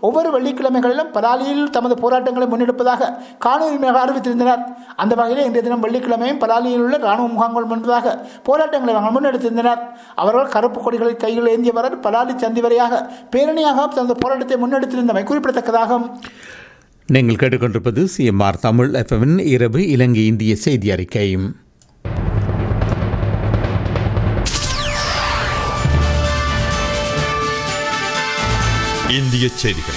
ஒவ்வொரு வெள்ளிக்கிழமைகளிலும் பலாலியில் தமது போராட்டங்களை முன்னெடுப்பதாக காணொலி அறிவித்திருந்தனர் அந்த வகையில் இன்றைய தினம் வெள்ளிக்கிழமையும் பலாலியில் உள்ள ராணுவ முகாம்கள் முன்பதாக போராட்டங்களை அவர்கள் முன்னெடுத்திருந்தனர் அவர்கள் கருப்பு கொடிகளை கையில் ஏந்தியவர் பலாலி சந்தி வரையாக பேரணியாக தனது போராட்டத்தை முன்னெடுத்திருந்தமை குறிப்பிடத்தக்கதாகும் நீங்கள் கேட்டுக்கொண்டிருப்பது சிஎம்ஆர் தமிழ் எஃப்எம்மின் இரவு இலங்கை இந்திய செய்தி அறிக்கை இந்திய செய்திகள்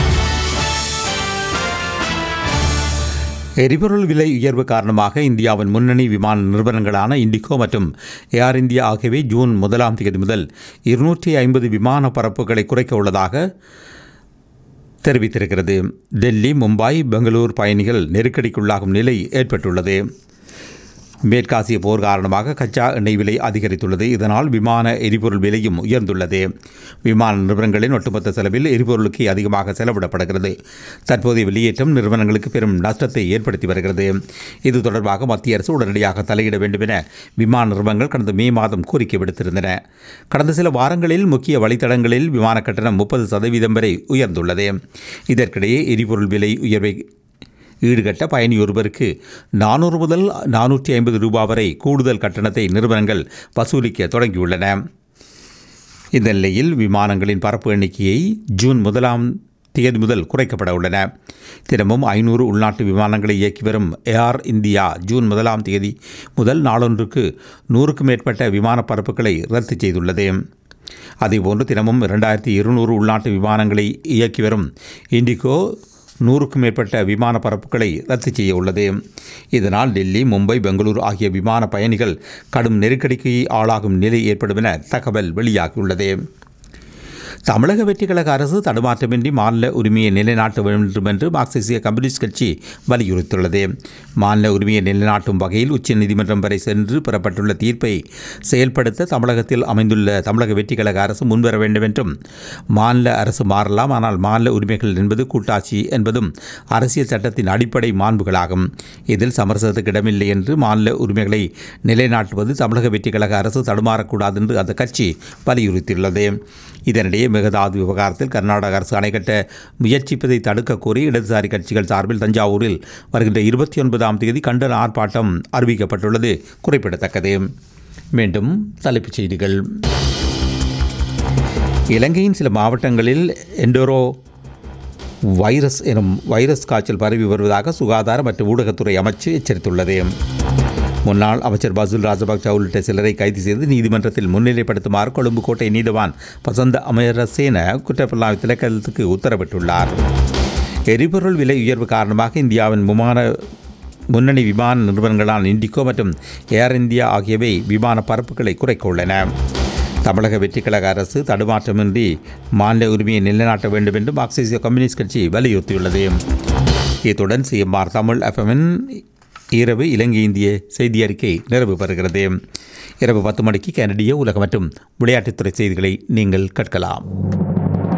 எரிபொருள் விலை உயர்வு காரணமாக இந்தியாவின் முன்னணி விமான நிறுவனங்களான இண்டிகோ மற்றும் ஏர் இந்தியா ஆகியவை ஜூன் முதலாம் தேதி முதல் இருநூற்றி ஐம்பது விமான பரப்புகளை குறைக்க உள்ளதாக தெரிவித்திருக்கிறது டெல்லி மும்பை பெங்களூர் பயணிகள் நெருக்கடிக்குள்ளாகும் நிலை ஏற்பட்டுள்ளது மேற்காசிய போர் காரணமாக கச்சா எண்ணெய் விலை அதிகரித்துள்ளது இதனால் விமான எரிபொருள் விலையும் உயர்ந்துள்ளது விமான நிறுவனங்களின் ஒட்டுமொத்த செலவில் எரிபொருளுக்கு அதிகமாக செலவிடப்படுகிறது தற்போதைய வெளியேற்றம் நிறுவனங்களுக்கு பெரும் நஷ்டத்தை ஏற்படுத்தி வருகிறது இது தொடர்பாக மத்திய அரசு உடனடியாக தலையிட வேண்டும் என விமான நிறுவனங்கள் கடந்த மே மாதம் கோரிக்கை விடுத்திருந்தன கடந்த சில வாரங்களில் முக்கிய வழித்தடங்களில் விமான கட்டணம் முப்பது சதவீதம் வரை உயர்ந்துள்ளது இதற்கிடையே எரிபொருள் விலை உயர்வை ஈடுகட்ட பயணி ஒருவருக்கு நானூறு முதல் நானூற்றி ஐம்பது ரூபாய் வரை கூடுதல் கட்டணத்தை நிறுவனங்கள் வசூலிக்க தொடங்கியுள்ளன இந்த நிலையில் விமானங்களின் பரப்பு எண்ணிக்கையை ஜூன் முதலாம் தேதி முதல் குறைக்கப்பட உள்ளன தினமும் ஐநூறு உள்நாட்டு விமானங்களை இயக்கி வரும் ஏர் இந்தியா ஜூன் முதலாம் தேதி முதல் நாளொன்றுக்கு நூறுக்கும் மேற்பட்ட விமான பரப்புகளை ரத்து செய்துள்ளது அதேபோன்று தினமும் இரண்டாயிரத்தி இருநூறு உள்நாட்டு விமானங்களை இயக்கி வரும் இண்டிகோ நூறுக்கும் மேற்பட்ட விமான பரப்புகளை ரத்து செய்ய உள்ளது இதனால் டெல்லி மும்பை பெங்களூரு ஆகிய விமான பயணிகள் கடும் நெருக்கடிக்கு ஆளாகும் நிலை ஏற்படும் என தகவல் வெளியாகியுள்ளது தமிழக வெற்றிக்கழக அரசு தடுமாற்றமின்றி மாநில உரிமையை நிலைநாட்ட வேண்டும் என்று மார்க்சிய கம்யூனிஸ்ட் கட்சி வலியுறுத்தியுள்ளது மாநில உரிமையை நிலைநாட்டும் வகையில் உச்சநீதிமன்றம் வரை சென்று பெறப்பட்டுள்ள தீர்ப்பை செயல்படுத்த தமிழகத்தில் அமைந்துள்ள தமிழக வெற்றிக்கழக அரசு முன்வர வேண்டும் என்றும் மாநில அரசு மாறலாம் ஆனால் மாநில உரிமைகள் என்பது கூட்டாட்சி என்பதும் அரசியல் சட்டத்தின் அடிப்படை மாண்புகளாகும் இதில் சமரசத்துக்கு இடமில்லை என்று மாநில உரிமைகளை நிலைநாட்டுவது தமிழக வெற்றிக்கழக அரசு தடுமாறக்கூடாது என்று அந்த கட்சி வலியுறுத்தியுள்ளது இதனிடையே மேகதாது விவகாரத்தில் கர்நாடக அரசு அணை கட்ட முயற்சிப்பதை தடுக்க கோரி இடதுசாரி கட்சிகள் சார்பில் தஞ்சாவூரில் வருகின்ற இருபத்தி ஒன்பதாம் தேதி கண்டன ஆர்ப்பாட்டம் அறிவிக்கப்பட்டுள்ளது குறிப்பிடத்தக்கது மீண்டும் தலைப்புச் செய்திகள் இலங்கையின் சில மாவட்டங்களில் எண்டோரோ வைரஸ் எனும் வைரஸ் காய்ச்சல் பரவி வருவதாக சுகாதார மற்றும் ஊடகத்துறை அமைச்சு எச்சரித்துள்ளது முன்னாள் அமைச்சர் பசுல் ராஜபக்ச உள்ளிட்ட சிலரை கைது செய்து நீதிமன்றத்தில் முன்னிலைப்படுத்துமாறு கொழும்பு கோட்டை நீதவான் வசந்த அமரசேன குற்றப்பிரலாய் திலக்கத்துக்கு உத்தரவிட்டுள்ளார் எரிபொருள் விலை உயர்வு காரணமாக இந்தியாவின் விமான முன்னணி விமான நிறுவனங்களான இண்டிகோ மற்றும் ஏர் இந்தியா ஆகியவை விமான பரப்புகளை குறைக்க உள்ளன தமிழக வெற்றிக்கழக அரசு தடுமாற்றமின்றி மாநில உரிமையை நிலைநாட்ட வேண்டும் என்று மார்க்சிய கம்யூனிஸ்ட் கட்சி வலியுறுத்தியுள்ளது இத்துடன் சிஎம்ஆர் தமிழ் எஃப்எம்மின் இரவு இலங்கை இந்திய செய்தி அறிக்கை நிறைவு பெறுகிறது இரவு பத்து மணிக்கு கனடிய உலக மற்றும் விளையாட்டுத்துறை செய்திகளை நீங்கள் கேட்கலாம்